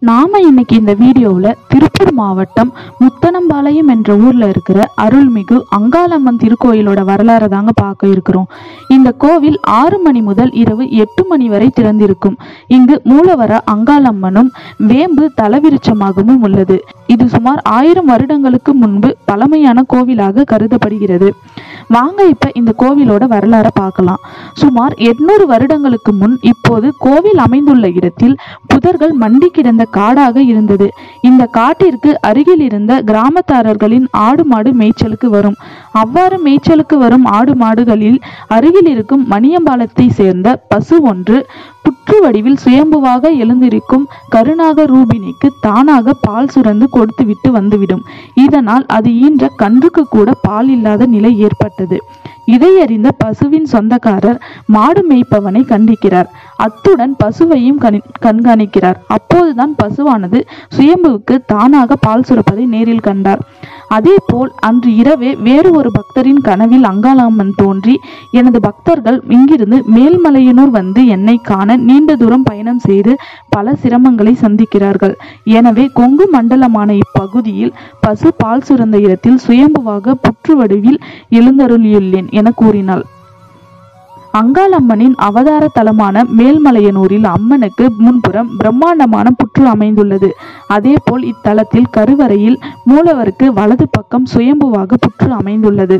நாம இன்னைக்கு இந்த வீடியோவில் திருப்பூர் மாவட்டம் முத்தனம்பாளையம் என்ற ஊர்ல இருக்கிற அருள்மிகு அங்காளம்மன் திருக்கோயிலோட வரலாறை தாங்க பார்க்க இருக்கிறோம் இந்த கோவில் ஆறு மணி முதல் இரவு எட்டு மணி வரை திறந்திருக்கும் இங்கு மூலவர அங்காளம்மனும் வேம்பு தலவிருச்சமாகவும் உள்ளது இது சுமார் ஆயிரம் வருடங்களுக்கு முன்பு பழமையான கோவிலாக கருதப்படுகிறது வாங்க இப்ப இந்த கோவிலோட வரலாறை பார்க்கலாம் சுமார் எட்நூறு வருடங்களுக்கு முன் இப்போது கோவில் அமைந்துள்ள இடத்தில் புதர்கள் மண்டி கிடந்த காடாக இருந்தது இந்த காட்டிற்கு அருகில் இருந்த கிராமத்தாரர்களின் ஆடு மாடு மேய்ச்சலுக்கு வரும் அவ்வாறு மேய்ச்சலுக்கு வரும் ஆடு மாடுகளில் அருகில் இருக்கும் மணியம்பாலத்தை சேர்ந்த பசு ஒன்று புற்று வடிவில் சுயம்புவாக எழுந்திருக்கும் கருணாக ரூபினிக்கு தானாக பால் சுரந்து கொடுத்துவிட்டு வந்துவிடும் இதனால் அது ஈன்ற கன்றுக்கு கூட பால் இல்லாத நிலை ஏற்பட்டது இதை அறிந்த பசுவின் சொந்தக்காரர் மாடு மேய்ப்பவனை கண்டிக்கிறார் அத்துடன் பசுவையும் கணி- கண்காணிக்கிறார் அப்போதுதான் பசுவானது சுயம்புவுக்கு தானாக பால் சுரப்பதை நேரில் கண்டார் அதேபோல் அன்று இரவே வேறு ஒரு பக்தரின் கனவில் அங்காளம்மன் தோன்றி எனது பக்தர்கள் இங்கிருந்து மேல்மலையனூர் வந்து என்னை காண நீண்ட தூரம் பயணம் செய்து பல சிரமங்களை சந்திக்கிறார்கள் எனவே கொங்கு மண்டலமான இப்பகுதியில் பசு பால் சுரந்த இடத்தில் சுயம்புவாக புற்று வடிவில் எழுந்தருளியுள்ளேன் என கூறினாள் அங்காளம்மனின் அவதார தலமான மேல்மலையனூரில் அம்மனுக்கு முன்புறம் பிரம்மாண்டமான புற்று அமைந்துள்ளது அதேபோல் இத்தலத்தில் கருவறையில் மூலவருக்கு வலது பக்கம் சுயம்புவாக புற்று அமைந்துள்ளது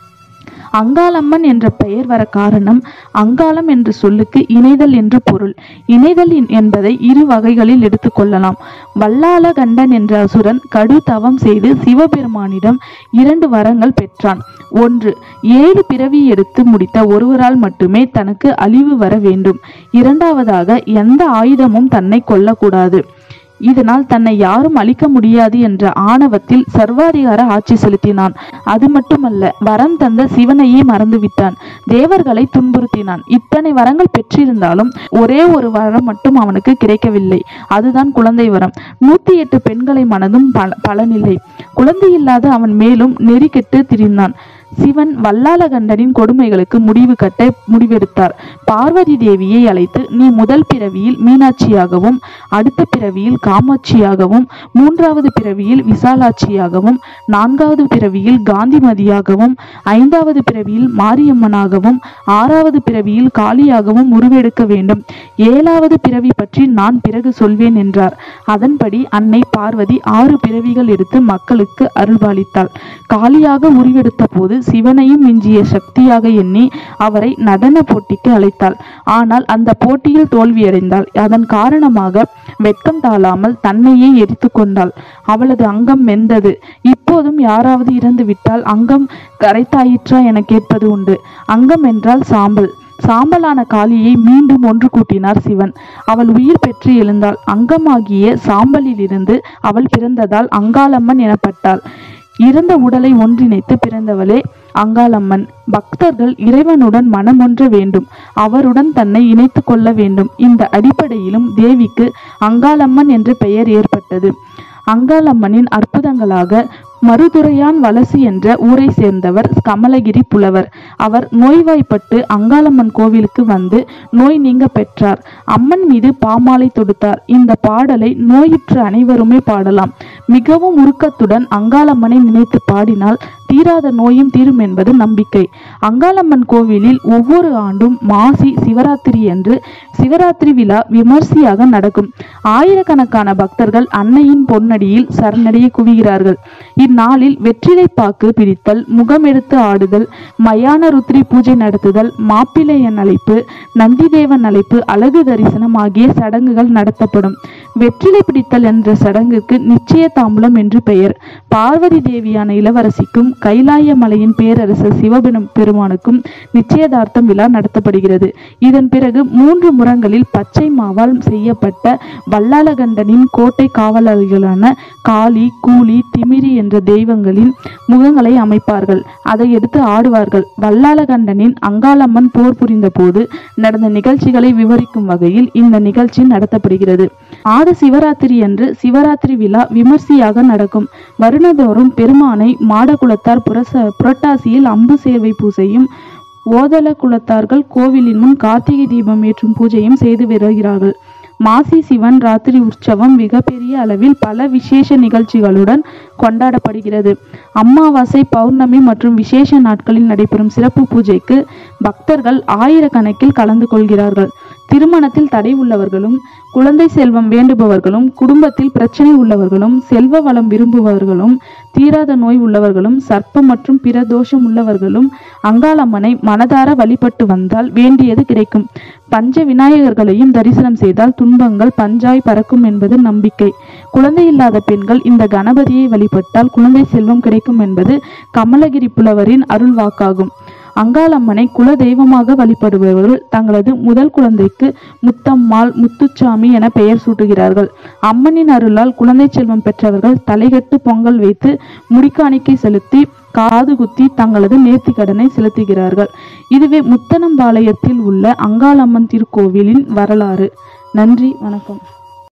அங்காளம்மன் என்ற பெயர் வர காரணம் அங்காளம் என்ற சொல்லுக்கு இணைதல் என்று பொருள் இணைதல் என்- என்பதை இரு வகைகளில் எடுத்துக்கொள்ளலாம் வல்லாளகண்டன் என்ற அசுரன் கடு தவம் செய்து சிவபெருமானிடம் இரண்டு வரங்கள் பெற்றான் ஒன்று ஏழு பிறவி எடுத்து முடித்த ஒருவரால் மட்டுமே தனக்கு அழிவு வர வேண்டும் இரண்டாவதாக எந்த ஆயுதமும் தன்னை கொல்லக்கூடாது இதனால் தன்னை யாரும் அழிக்க முடியாது என்ற ஆணவத்தில் சர்வாதிகார ஆட்சி செலுத்தினான் அது மட்டுமல்ல வரம் தந்த சிவனையே மறந்துவிட்டான் தேவர்களை துன்புறுத்தினான் இத்தனை வரங்கள் பெற்றிருந்தாலும் ஒரே ஒரு வரம் மட்டும் அவனுக்கு கிடைக்கவில்லை அதுதான் குழந்தை வரம் நூத்தி எட்டு பெண்களை மனதும் பல பலனில்லை குழந்தை இல்லாத அவன் மேலும் நெறிகெட்டு திரிந்தான் சிவன் வல்லாளகண்டனின் கொடுமைகளுக்கு முடிவு கட்ட முடிவெடுத்தார் பார்வதி தேவியை அழைத்து நீ முதல் பிறவியில் மீனாட்சியாகவும் அடுத்த பிறவியில் காமாட்சியாகவும் மூன்றாவது பிறவியில் விசாலாட்சியாகவும் நான்காவது பிறவியில் காந்திமதியாகவும் ஐந்தாவது பிறவியில் மாரியம்மனாகவும் ஆறாவது பிறவியில் காளியாகவும் உருவெடுக்க வேண்டும் ஏழாவது பிறவி பற்றி நான் பிறகு சொல்வேன் என்றார் அதன்படி அன்னை பார்வதி ஆறு பிறவிகள் எடுத்து மக்களுக்கு அருள்பாலித்தாள் காளியாக உருவெடுத்த போது சிவனையும் மிஞ்சிய சக்தியாக எண்ணி அவரை நடன போட்டிக்கு அழைத்தாள் ஆனால் அந்த போட்டியில் தோல்வியடைந்தாள் அதன் காரணமாக வெட்கம் தாழாமல் தன்னையே எரித்து கொண்டாள் அவளது அங்கம் வெந்தது இப்போதும் யாராவது இறந்து விட்டால் அங்கம் கரைத்தாயிற்றா என கேட்பது உண்டு அங்கம் என்றால் சாம்பல் சாம்பலான காளியை மீண்டும் ஒன்று கூட்டினார் சிவன் அவள் உயிர் பெற்று எழுந்தாள் அங்கமாகிய சாம்பலிலிருந்து அவள் பிறந்ததால் அங்காளம்மன் எனப்பட்டாள் இறந்த உடலை ஒன்றிணைத்து பிறந்தவளே அங்காளம்மன் பக்தர்கள் இறைவனுடன் மனமொன்ற வேண்டும் அவருடன் தன்னை இணைத்து கொள்ள வேண்டும் இந்த அடிப்படையிலும் தேவிக்கு அங்காளம்மன் என்ற பெயர் ஏற்பட்டது அங்காளம்மனின் அற்புதங்களாக மருதுரையான் வலசு என்ற ஊரை சேர்ந்தவர் கமலகிரி புலவர் அவர் நோய்வாய்ப்பட்டு அங்காளம்மன் கோவிலுக்கு வந்து நோய் நீங்க பெற்றார் அம்மன் மீது பாமாலை தொடுத்தார் இந்த பாடலை நோயுற்ற அனைவருமே பாடலாம் மிகவும் உருக்கத்துடன் அங்காளம்மனை நினைத்து பாடினால் தீராத நோயும் தீரும் என்பது நம்பிக்கை அங்காளம்மன் கோவிலில் ஒவ்வொரு ஆண்டும் மாசி சிவராத்திரி என்று சிவராத்திரி விழா விமர்சையாக நடக்கும் ஆயிரக்கணக்கான பக்தர்கள் அன்னையின் பொன்னடியில் சரணடைய குவிகிறார்கள் இந்நாளில் வெற்றிலை பாக்கு பிடித்தல் முகமெடுத்து ஆடுதல் மயான ருத்ரி பூஜை நடத்துதல் மாப்பிள்ளையன் அழைப்பு நந்திதேவன் அழைப்பு அழகு தரிசனம் ஆகிய சடங்குகள் நடத்தப்படும் வெற்றிலை பிடித்தல் என்ற சடங்குக்கு நிச்சய தாம்பூலம் என்று பெயர் பார்வதி தேவியான இளவரசிக்கும் கைலாய மலையின் பேரரசர் சிவபெரும் பெருமானுக்கும் நிச்சயதார்த்தம் விழா நடத்தப்படுகிறது இதன் பிறகு மூன்று முறங்களில் பச்சை மாவால் செய்யப்பட்ட வல்லாளகண்டனின் கோட்டை காவலாளிகளான காளி கூலி திமிரி என்ற தெய்வங்களின் முகங்களை அமைப்பார்கள் அதை எடுத்து ஆடுவார்கள் வல்லாளகண்டனின் அங்காளம்மன் போர் புரிந்த போது நடந்த நிகழ்ச்சிகளை விவரிக்கும் வகையில் இந்த நிகழ்ச்சி நடத்தப்படுகிறது ஆடு சிவராத்திரி அன்று சிவராத்திரி விழா விமர்சையாக நடக்கும் வருடந்தோறும் பெருமானை மாடகுலத்தார் புரச புரட்டாசியில் அம்பு சேர்வை பூசையும் ஓதல குலத்தார்கள் கோவிலின் முன் கார்த்திகை தீபம் ஏற்றும் பூஜையும் செய்து வருகிறார்கள் மாசி சிவன் ராத்திரி உற்சவம் மிகப்பெரிய அளவில் பல விசேஷ நிகழ்ச்சிகளுடன் கொண்டாடப்படுகிறது அமாவாசை பௌர்ணமி மற்றும் விசேஷ நாட்களில் நடைபெறும் சிறப்பு பூஜைக்கு பக்தர்கள் ஆயிரக்கணக்கில் கலந்து கொள்கிறார்கள் திருமணத்தில் தடை உள்ளவர்களும் குழந்தை செல்வம் வேண்டுபவர்களும் குடும்பத்தில் பிரச்சனை உள்ளவர்களும் செல்வ வளம் விரும்புபவர்களும் தீராத நோய் உள்ளவர்களும் சர்ப்பம் மற்றும் பிற தோஷம் உள்ளவர்களும் அங்காளம்மனை மனதார வழிபட்டு வந்தால் வேண்டியது கிடைக்கும் பஞ்ச விநாயகர்களையும் தரிசனம் செய்தால் துன்பங்கள் பஞ்சாய் பறக்கும் என்பது நம்பிக்கை குழந்தை இல்லாத பெண்கள் இந்த கணபதியை வழிபட்டால் குழந்தை செல்வம் கிடைக்கும் என்பது கமலகிரி புலவரின் அருள் வாக்காகும் அங்காளம்மனை குல தெய்வமாக வழிபடுபவர்கள் தங்களது முதல் குழந்தைக்கு முத்தம்மாள் முத்துச்சாமி என பெயர் சூட்டுகிறார்கள் அம்மனின் அருளால் குழந்தை செல்வம் பெற்றவர்கள் தலைகட்டு பொங்கல் வைத்து முடிக்காணிக்கை செலுத்தி காது குத்தி தங்களது நேர்த்தி கடனை செலுத்துகிறார்கள் இதுவே முத்தனம்பாளையத்தில் உள்ள அங்காளம்மன் திருக்கோவிலின் வரலாறு நன்றி வணக்கம்